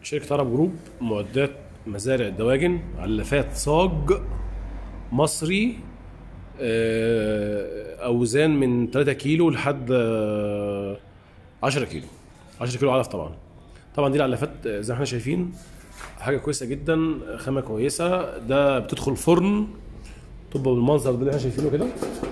شركة عرب جروب معدات مزارع الدواجن علافات صاج مصري آه، أوزان من 3 كيلو لحد آه، 10 كيلو 10 كيلو علف طبعا طبعا دي العلافات آه، زي ما احنا شايفين حاجة كويسة جدا خامة كويسة ده بتدخل فرن تبقى بالمنظر ده اللي احنا شايفينه كده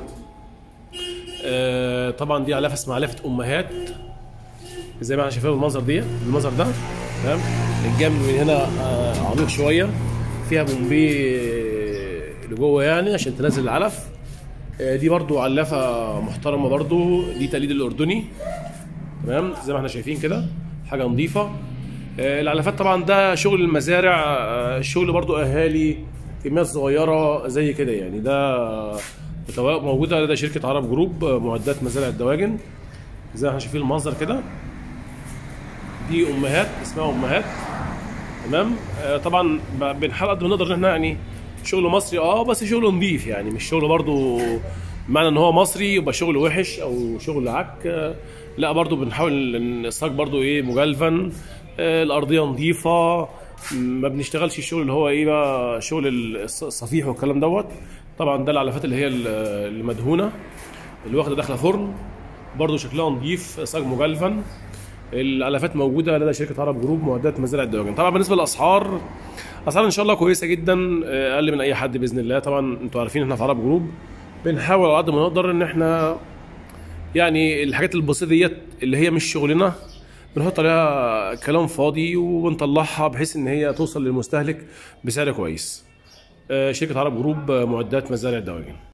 آه، طبعا دي علافة اسمها علافة أمهات زي ما احنا شايفين بالمنظر دي بالمنظر ده تمام الجنب من هنا آه، عميق شويه فيها بومبي لجوه يعني عشان تنزل العلف آه، دي برضو علافه محترمه برضو دي تقليد الاردني تمام زي ما احنا شايفين كده حاجه نظيفه آه، العلافات طبعا ده شغل المزارع آه، شغل برضو اهالي كميات صغيره زي كده يعني ده متوا- موجوده لدى شركه عرب جروب آه، معدات مزارع الدواجن زي ما احنا شايفين المنظر كده دي امهات اسمها امهات تمام آه طبعا ب- بنحاول قد ما نقدر ان احنا يعني شغل مصري اه بس شغل نظيف يعني مش شغل برضو معنى ان هو مصري يبقى شغل وحش او شغل عك آه لا برضو بنحاول ان الصاج برضو ايه مجلفن آه الارضيه نظيفه ما بنشتغلش الشغل اللي هو ايه بقى شغل الص- الصفيح والكلام دوت طبعا ده العلافات اللي هي ال- المدهونه اللي واخده داخله فرن برضو شكلها نظيف صاج مجلفن العلافات موجوده لدى شركه عرب جروب معدات مزارع الدواجن طبعا بالنسبه للاسعار اسعار ان شاء الله كويسه جدا آه، اقل من اي حد باذن الله طبعا انتوا عارفين احنا في عرب جروب بنحاول على قد ما نقدر ان احنا يعني الحاجات البسيطه ديت اللي هي مش شغلنا بنحط عليها كلام فاضي وبنطلعها بحيث ان هي توصل للمستهلك بسعر كويس آه، شركه عرب جروب آه، معدات مزارع الدواجن